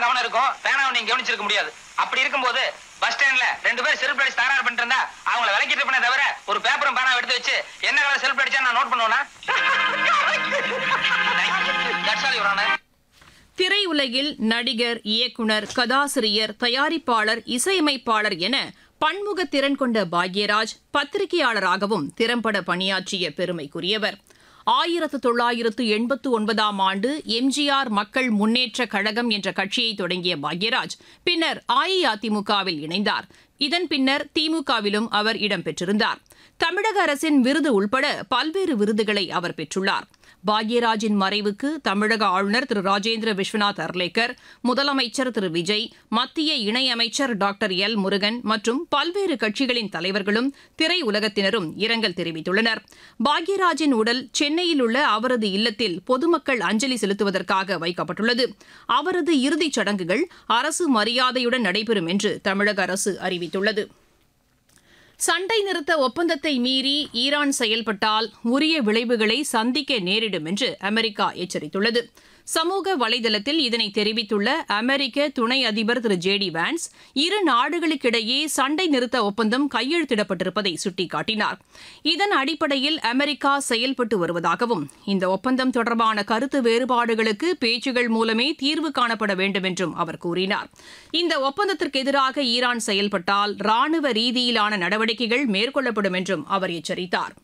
தான் கவனம் இருக்கும் பேனாவை நீங்க கவனிச்சிருக்க முடியாது அப்படி இருக்கும்போது பஸ் ஸ்டாண்ட்ல ரெண்டு பேரும் செல்ஃப் அடிச்சு தகராறு பண்ணிட்டு இருந்தா அவங்கள விலக்கிட்டு இருப்பனே தவிர ஒரு பேப்பரும் பேனாவை எடுத்து வச்சு என்ன கலர் செல்ஃப் அடிச்சா நான் நோட் பண்ணுவேனா That's all, Your Honor. திரையுலகில் நடிகர் இயக்குனர் கதாசிரியர் தயாரிப்பாளர் இசையமைப்பாளர் என பன்முக திறன் கொண்ட பாக்யராஜ் பத்திரிகையாளராகவும் திறம்பட பணியாற்றிய பெருமைக்குரியவர் ஆயிரத்து தொள்ளாயிரத்து எண்பத்து ஒன்பதாம் ஆண்டு எம்ஜிஆர் மக்கள் முன்னேற்ற கழகம் என்ற கட்சியை தொடங்கிய பாக்யராஜ் பின்னர் அஇஅதிமுகவில் இணைந்தார் இதன் பின்னர் திமுகவிலும் அவர் இடம்பெற்றிருந்தார் தமிழக அரசின் விருது உள்பட பல்வேறு விருதுகளை அவர் பெற்றுள்ளார் பாக்யராஜின் மறைவுக்கு தமிழக ஆளுநர் திரு ராஜேந்திர விஸ்வநாத் அர்லேக்கர் முதலமைச்சர் திரு விஜய் மத்திய இணையமைச்சர் டாக்டர் எல் முருகன் மற்றும் பல்வேறு கட்சிகளின் தலைவர்களும் திரையுலகத்தினரும் இரங்கல் தெரிவித்துள்ளனர் பாக்யராஜின் உடல் சென்னையில் உள்ள அவரது இல்லத்தில் பொதுமக்கள் அஞ்சலி செலுத்துவதற்காக வைக்கப்பட்டுள்ளது அவரது இறுதிச் சடங்குகள் அரசு மரியாதையுடன் நடைபெறும் என்று தமிழக அரசு அறிவித்துள்ளது சண்டை நிறுத்த ஒப்பந்தத்தை மீறி ஈரான் செயல்பட்டால் உரிய விளைவுகளை சந்திக்க நேரிடும் என்று அமெரிக்கா எச்சரித்துள்ளது சமூக வலைதளத்தில் இதனை தெரிவித்துள்ள அமெரிக்க துணை அதிபர் திரு ஜே டி வான்ஸ் இரு நாடுகளுக்கிடையே சண்டை நிறுத்த ஒப்பந்தம் கையெழுத்திடப்பட்டிருப்பதை சுட்டிக்காட்டினார் இதன் அடிப்படையில் அமெரிக்கா செயல்பட்டு வருவதாகவும் இந்த ஒப்பந்தம் தொடர்பான கருத்து வேறுபாடுகளுக்கு பேச்சுகள் மூலமே தீர்வு காணப்பட வேண்டும் என்றும் அவர் கூறினார் இந்த ஒப்பந்தத்திற்கு எதிராக ஈரான் செயல்பட்டால் ராணுவ ரீதியிலான நடவடிக்கைகள் மேற்கொள்ளப்படும் என்றும் அவர் எச்சரித்தார்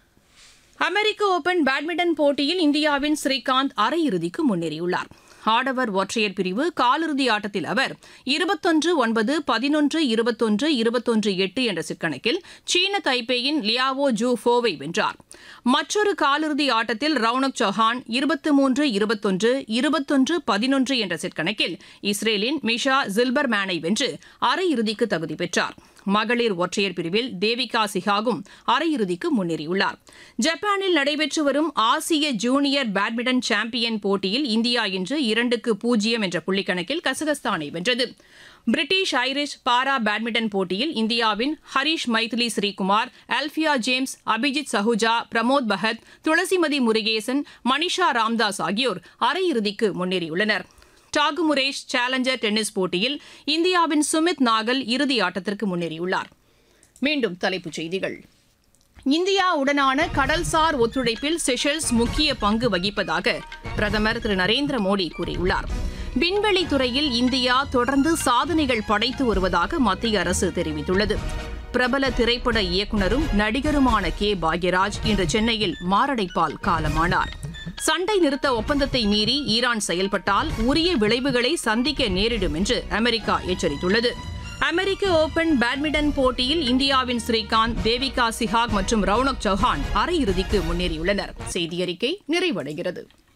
அமெரிக்க ஓபன் பேட்மிண்டன் போட்டியில் இந்தியாவின் ஸ்ரீகாந்த் அரையிறுதிக்கு முன்னேறியுள்ளார் ஆடவர் ஒற்றையர் பிரிவு காலிறுதி ஆட்டத்தில் அவர் இருபத்தொன்று ஒன்பது பதினொன்று இருபத்தொன்று இருபத்தொன்று எட்டு என்ற சிற்கணக்கில் சீன தைப்பேயின் லியாவோ ஜூ ஃபோவை வென்றார் மற்றொரு காலிறுதி ஆட்டத்தில் ரவுனக் சௌஹான் இருபத்து மூன்று இருபத்தொன்று இருபத்தொன்று பதினொன்று என்ற சிற்கணக்கில் இஸ்ரேலின் மிஷா ஜில்பர்மேனை வென்று அரையிறுதிக்கு தகுதி பெற்றார் மகளிர் ஒற்றையர் பிரிவில் தேவிகா சிஹாகும் அரையிறுதிக்கு முன்னேறியுள்ளார் ஜப்பானில் நடைபெற்று வரும் ஆசிய ஜூனியர் பேட்மிண்டன் சாம்பியன் போட்டியில் இந்தியா இன்று இரண்டுக்கு பூஜ்ஜியம் என்ற புள்ளிக்கணக்கில் கசகஸ்தானை வென்றது பிரிட்டிஷ் ஐரிஷ் பாரா பேட்மிண்டன் போட்டியில் இந்தியாவின் ஹரிஷ் மைதிலி ஸ்ரீகுமார் அல்பியா ஜேம்ஸ் அபிஜித் சஹுஜா பிரமோத் பகத் துளசிமதி முருகேசன் மனிஷா ராம்தாஸ் ஆகியோர் அரையிறுதிக்கு முன்னேறியுள்ளனர் டாகுமுரேஷ் சேலஞ்சர் டென்னிஸ் போட்டியில் இந்தியாவின் சுமித் நாகல் இறுதி ஆட்டத்திற்கு முன்னேறியுள்ளார் மீண்டும் தலைப்புச் செய்திகள் இந்தியாவுடனான கடல்சார் ஒத்துழைப்பில் செஷல்ஸ் முக்கிய பங்கு வகிப்பதாக பிரதமர் திரு நரேந்திர மோடி கூறியுள்ளார் விண்வெளி துறையில் இந்தியா தொடர்ந்து சாதனைகள் படைத்து வருவதாக மத்திய அரசு தெரிவித்துள்ளது பிரபல திரைப்பட இயக்குனரும் நடிகருமான கே பாக்யராஜ் இன்று சென்னையில் மாரடைப்பால் காலமானார் சண்டை நிறுத்த ஒப்பந்தத்தை மீறி ஈரான் செயல்பட்டால் உரிய விளைவுகளை சந்திக்க நேரிடும் என்று அமெரிக்கா எச்சரித்துள்ளது அமெரிக்க ஓபன் பேட்மிண்டன் போட்டியில் இந்தியாவின் ஸ்ரீகாந்த் தேவிகா சிஹாக் மற்றும் ரவுனக் சௌஹான் அரையிறுதிக்கு முன்னேறியுள்ளனர் செய்தியறிக்கை நிறைவடைகிறது